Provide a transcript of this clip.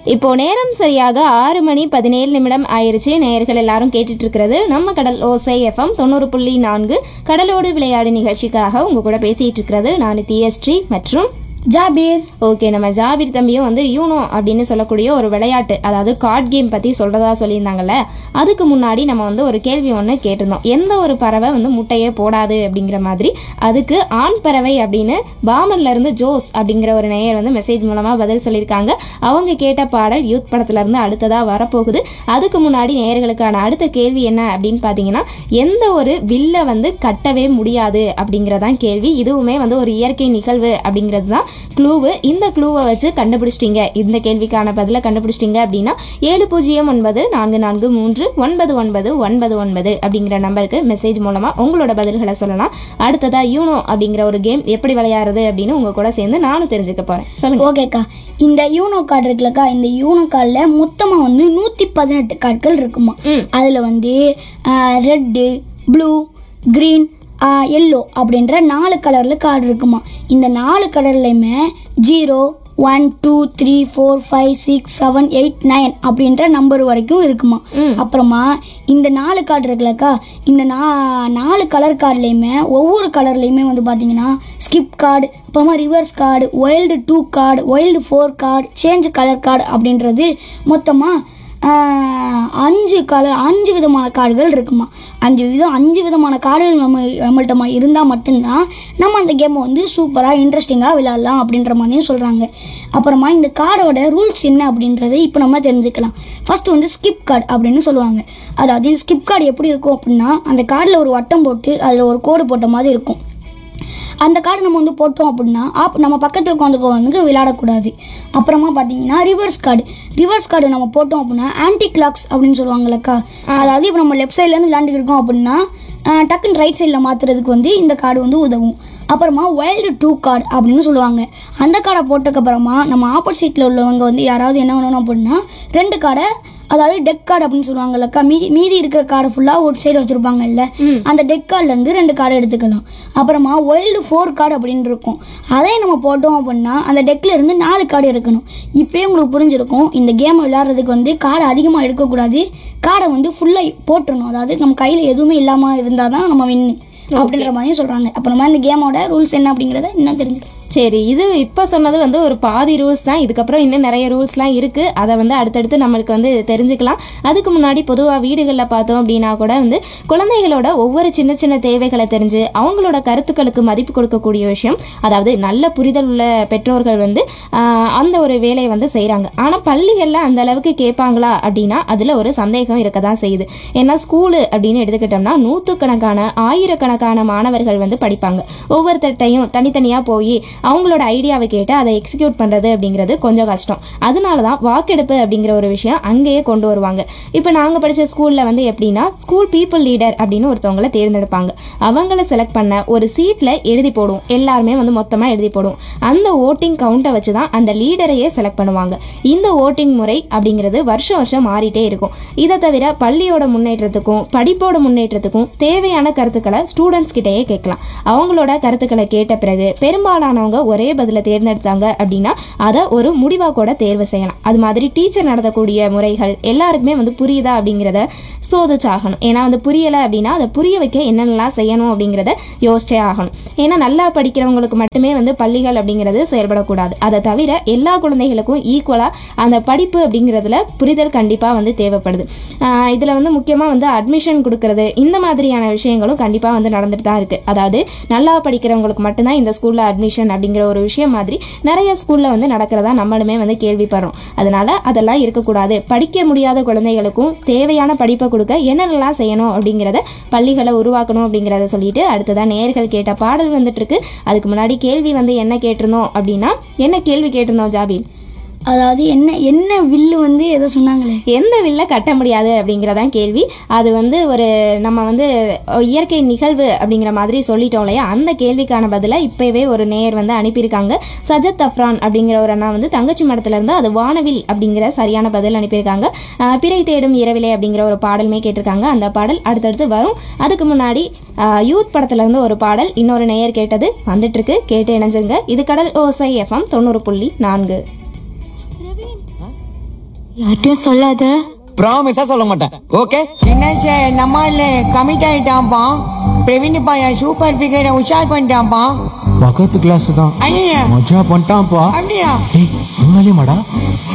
இப்போ நேரம் சரியாக ஆறு மணி பதினேழு நிமிடம் ஆயிருச்சு நேயர்கள் எல்லாரும் கேட்டுட்டு இருக்கிறது நம்ம கடல் ஓசை எஃப்எம் தொண்ணூறு புள்ளி நான்கு கடலோடு விளையாடு நிகழ்ச்சிக்காக உங்க கூட பேசிட்டு இருக்கிறது நான் தியஸ்ரீ மற்றும் ஜாபீர் ஓகே நம்ம ஜாபீர் தம்பியும் வந்து யூனோ அப்படின்னு சொல்லக்கூடிய ஒரு விளையாட்டு அதாவது கார்ட் கேம் பற்றி சொல்கிறதா சொல்லியிருந்தாங்கல்ல அதுக்கு முன்னாடி நம்ம வந்து ஒரு கேள்வி ஒன்று கேட்டிருந்தோம் எந்த ஒரு பறவை வந்து முட்டையே போடாது அப்படிங்கிற மாதிரி அதுக்கு ஆண் பறவை அப்படின்னு பாமன்ல இருந்து ஜோஸ் அப்படிங்கிற ஒரு நேயர் வந்து மெசேஜ் மூலமாக பதில் சொல்லியிருக்காங்க அவங்க கேட்ட பாடல் யூத் படத்துல இருந்து அடுத்ததாக வரப்போகுது அதுக்கு முன்னாடி நேயர்களுக்கான அடுத்த கேள்வி என்ன அப்படின்னு பார்த்தீங்கன்னா எந்த ஒரு வில்லை வந்து கட்டவே முடியாது அப்படிங்கிறதான் கேள்வி இதுவுமே வந்து ஒரு இயற்கை நிகழ்வு அப்படிங்கிறது தான் க்ளூவு இந்த க்ளூவை வச்சு கண்டுபிடிச்சிட்டீங்க இந்த கேள்விக்கான பதிலை கண்டுபிடிச்சிட்டீங்க அப்படின்னா ஏழு பூஜ்ஜியம் ஒன்பது நான்கு நான்கு மூன்று ஒன்பது ஒன்பது ஒன்பது ஒன்பது அப்படிங்கிற நம்பருக்கு மெசேஜ் மூலமாக உங்களோட பதில்களை சொல்லலாம் அடுத்ததா யூனோ அப்படிங்கிற ஒரு கேம் எப்படி விளையாடுறது அப்படின்னு உங்க கூட சேர்ந்து நானும் தெரிஞ்சுக்க போறேன் சொல்லுங்க ஓகேக்கா இந்த யூனோ கார்டு இருக்குல்லக்கா இந்த யூனோ கார்டில் மொத்தமாக வந்து நூற்றி பதினெட்டு கார்டுகள் இருக்குமா ம். அதில் வந்து ரெட்டு ப்ளூ க்ரீன் எல்லோ அப்படின்ற நாலு கலரில் கார்டு இருக்குமா இந்த நாலு கலர்லையுமே zero one two three four five six seven eight nine அப்படின்ற நம்பர் வரைக்கும் இருக்குமா அப்புறமா இந்த நாலு கார்டு இருக்குல்லக்கா இந்த நா நாலு கலர் கார்டுலையுமே ஒவ்வொரு கலர்லையுமே வந்து பார்த்தீங்கன்னா ஸ்கிப் கார்டு அப்புறமா reverse card wild two card wild four card change colour card அப்படின்றது மொத்தமாக அஞ்சு கலர் அஞ்சு விதமான கார்டுகள் இருக்குமா அஞ்சு விதம் அஞ்சு விதமான கார்டுகள் நம்ம நம்மள்ட்ட இருந்தால் மட்டும்தான் நம்ம அந்த கேமை வந்து சூப்பராக இன்ட்ரெஸ்டிங்காக விளையாடலாம் அப்படின்ற மாதிரியும் சொல்கிறாங்க அப்புறமா இந்த கார்டோட ரூல்ஸ் என்ன அப்படின்றத இப்போ நம்ம தெரிஞ்சுக்கலாம் ஃபர்ஸ்ட் வந்து ஸ்கிப் கார்டு அப்படின்னு சொல்லுவாங்க அதாவது இந்த ஸ்கிப் கார்டு எப்படி இருக்கும் அப்படின்னா அந்த கார்டில் ஒரு வட்டம் போட்டு அதில் ஒரு கோடு போட்ட மாதிரி இருக்கும் அந்த கார்டு நம்ம வந்து போட்டோம் அப்படின்னா ஆப் நம்ம பக்கத்தில் உட்காந்துருக்கவங்க விளையாடக்கூடாது அப்புறமா பார்த்தீங்கன்னா ரிவர்ஸ் கார்டு ரிவர்ஸ் கார்டு நம்ம போட்டோம் அப்படின்னா ஆன்டி கிளாக்ஸ் அப்படின்னு சொல்லுவாங்கல்லக்கா அதாவது இப்போ நம்ம லெஃப்ட் சைட்லேருந்து விளையாண்டுட்டு இருக்கோம் அப்படின்னா அஹ், டக்குன்னு ரைட் சைடில் மாற்றுறதுக்கு வந்து இந்த கார்டு வந்து உதவும் அப்புறமா வைல்டு டூ கார்டு அப்படின்னு சொல்லுவாங்க அந்த கார்டை போட்டதுக்கப்புறமா நம்ம ஆப்போசிட்டில் உள்ளவங்க வந்து யாராவது என்ன பண்ணணும் அப்படின்னா ரெண்டு கார்டை அதாவது டெக் கார்டு அப்படின்னு சொல்லுவாங்கல்லக்கா மீதி மீதி இருக்கிற கார்டு ஃபுல்லாக ஒரு சைடு வச்சுருப்பாங்கல்ல அந்த டெக் கார்டுலேருந்து ரெண்டு கார்டு எடுத்துக்கலாம் அப்புறமா ஒயில்டு ஃபோர் கார்டு அப்படின்னு இருக்கும் அதையும் நம்ம போட்டோம் அப்படின்னா அந்த டெக்கில் இருந்து நாலு கார்டு எடுக்கணும் இப்போயே உங்களுக்கு புரிஞ்சிருக்கும் இந்த கேமை விளையாடுறதுக்கு வந்து கார்டு அதிகமாக எடுக்கக்கூடாது கார்டை வந்து ஃபுல்லாக போட்டுறணும் அதாவது நம்ம கையில் எதுவுமே இல்லாமல் இருந்தால் தான் நம்ம வின்னு அப்படின்ற மாதிரியும் சொல்கிறாங்க அப்புறமா இந்த கேமோட ரூல்ஸ் என்ன அப்படிங்கிறத இன்னும் தெரிஞ்சுக்கலாம் சரி இது இப்போ சொன்னது வந்து ஒரு பாதி ரூல்ஸ் தான் இதுக்கப்புறம் இன்னும் நிறைய ரூல்ஸ்லாம் இருக்குது அதை வந்து அடுத்தடுத்து நம்மளுக்கு வந்து தெரிஞ்சுக்கலாம் அதுக்கு முன்னாடி பொதுவாக வீடுகளில் பார்த்தோம் அப்படின்னா கூட வந்து குழந்தைகளோட ஒவ்வொரு சின்ன சின்ன தேவைகளை தெரிஞ்சு அவங்களோட கருத்துக்களுக்கு மதிப்பு கொடுக்கக்கூடிய விஷயம் அதாவது நல்ல புரிதல் உள்ள பெற்றோர்கள் வந்து ஆஹ், அந்த ஒரு வேலையை வந்து செய்கிறாங்க ஆனால் பள்ளிகளில் அந்த அளவுக்கு கேட்பாங்களா அப்படின்னா அதில் ஒரு சந்தேகம் இருக்க தான் செய்யுது ஏன்னா ஸ்கூலு அப்படின்னு எடுத்துக்கிட்டோம்னா நூற்றுக்கணக்கான ஆயிரக்கணக்கான மாணவர்கள் வந்து படிப்பாங்க ஒவ்வொருத்தட்டையும் தனித்தனியாக போய் அவங்களோட ஐடியாவை கேட்டு அதை எக்ஸிக்யூட் பண்ணுறது அப்படிங்கிறது கொஞ்சம் கஷ்டம் அதனால தான் வாக்கெடுப்பு அப்படிங்கிற ஒரு விஷயம் அங்கேயே கொண்டு வருவாங்க இப்போ நாங்கள் படித்த ஸ்கூலில் வந்து எப்படின்னா ஸ்கூல் பீப்புள் லீடர் அப்படின்னு ஒருத்தவங்களை தேர்ந்தெடுப்பாங்க அவங்கள செலக்ட் பண்ண ஒரு சீட்டில் எழுதி போடுவோம் எல்லாருமே வந்து மொத்தமாக எழுதி போடுவோம் அந்த ஓட்டிங் கவுண்டை வச்சு தான் அந்த லீடரையே செலக்ட் பண்ணுவாங்க இந்த ஓட்டிங் முறை அப்படிங்கிறது வருஷம் வருஷம் மாறிட்டே இருக்கும் இதை தவிர பள்ளியோட முன்னேற்றத்துக்கும் படிப்போட முன்னேற்றத்துக்கும் தேவையான கருத்துக்களை ஸ்டூடெண்ட்ஸ் கிட்டேயே கேட்கலாம் அவங்களோட கருத்துக்களை கேட்ட பிறகு பெரும்பாலானவங்க ஒரே பதிலை தேர்ந்தெடுத்தாங்க அப்படின்னா அதை ஒரு முடிவாக கூட தேர்வு செய்யலாம் அது மாதிரி டீச்சர் நடத்தக்கூடிய முறைகள் எல்லாருக்குமே வந்து புரியுதா அப்படிங்கிறத சோதிச்சாகணும் ஏன்னா வந்து புரியலை அப்படின்னா அதை புரிய வைக்க என்னென்னலாம் செய்யணும் அப்படிங்கிறத யோசிச்சே ஆகணும் ஏன்னா நல்லா படிக்கிறவங்களுக்கு மட்டுமே வந்து பள்ளிகள் அப்படிங்கிறது செயல்படக்கூடாது அதை தவிர எல்லா குழந்தைகளுக்கும் ஈக்குவலாக அந்த படிப்பு அப்படிங்கிறதுல புரிதல் கண்டிப்பாக வந்து தேவைப்படுது இதில் வந்து முக்கியமாக வந்து அட்மிஷன் கொடுக்கறது இந்த மாதிரியான விஷயங்களும் கண்டிப்பாக வந்து நடந்துட்டு தான் இருக்குது அதாவது நல்லா படிக்கிறவங்களுக்கு மட்டும்தான் இந்த ஸ்கூலில் அட்மிஷன் அப்படிங்கிற ஒரு விஷயம் மாதிரி நிறைய ஸ்கூலில் வந்து நடக்கிறதா நம்மளுமே வந்து கேள்விப்படுறோம் அதனால அதெல்லாம் இருக்கக்கூடாது படிக்க முடியாத குழந்தைகளுக்கும் தேவையான படிப்பை கொடுக்க என்னென்னலாம் செய்யணும் அப்படிங்கிறத பள்ளிகளை உருவாக்கணும் அப்படிங்கிறத சொல்லிட்டு அடுத்ததான் நேர்கள் கேட்ட பாடல் வந்துட்டு இருக்கு அதுக்கு முன்னாடி கேள்வி வந்து என்ன கேட்டிருந்தோம் அப்படின்னா என்ன கேள்வி கேட்டிருந்தோம் ஜாபீன் அதாவது என்ன என்ன வில்லு வந்து எதோ சொன்னாங்களே எந்த வில்ல கட்ட முடியாது அப்படிங்கிறதான் கேள்வி அது வந்து ஒரு நம்ம வந்து இயற்கை நிகழ்வு அப்படிங்கிற மாதிரி சொல்லிட்டோம் இல்லையா அந்த கேள்விக்கான பதிலை இப்போவே ஒரு நேயர் வந்து அனுப்பியிருக்காங்க சஜத் அஃப்ரான் அப்படிங்கிற ஒரு அண்ணா வந்து தங்கச்சி மடத்துல இருந்து அது வானவில் அப்படிங்கிற சரியான பதில் அனுப்பியிருக்காங்க ஆஹ் பிறை தேடும் இரவிலே அப்படிங்கிற ஒரு பாடலுமே கேட்டிருக்காங்க அந்த பாடல் அடுத்தடுத்து வரும் அதுக்கு முன்னாடி ஆஹ் யூத் படத்துல இருந்து ஒரு பாடல் இன்னொரு நேயர் கேட்டது வந்துட்டு இருக்கு கேட்டு இணைஞ்சிருங்க இது கடல் ஓசை எஃப்எம் தொண்ணூறு புள்ளி நான்கு யார்ட்டையும் சொல்லாத ப்ராமிஸா சொல்ல மாட்டேன் ஓகே தினேஷ் நம்ம கமிட் ஆயிட்டான்ப்பா பிரவீன் பையன் சூப்பர் பிகரை உஷார் பண்ணிட்டான்ப்பா பக்கத்து கிளாஸ் தான் ஐயா மஜா பண்ணிட்டான்ப்பா அப்படியா டேய் உண்மையிலே மாடா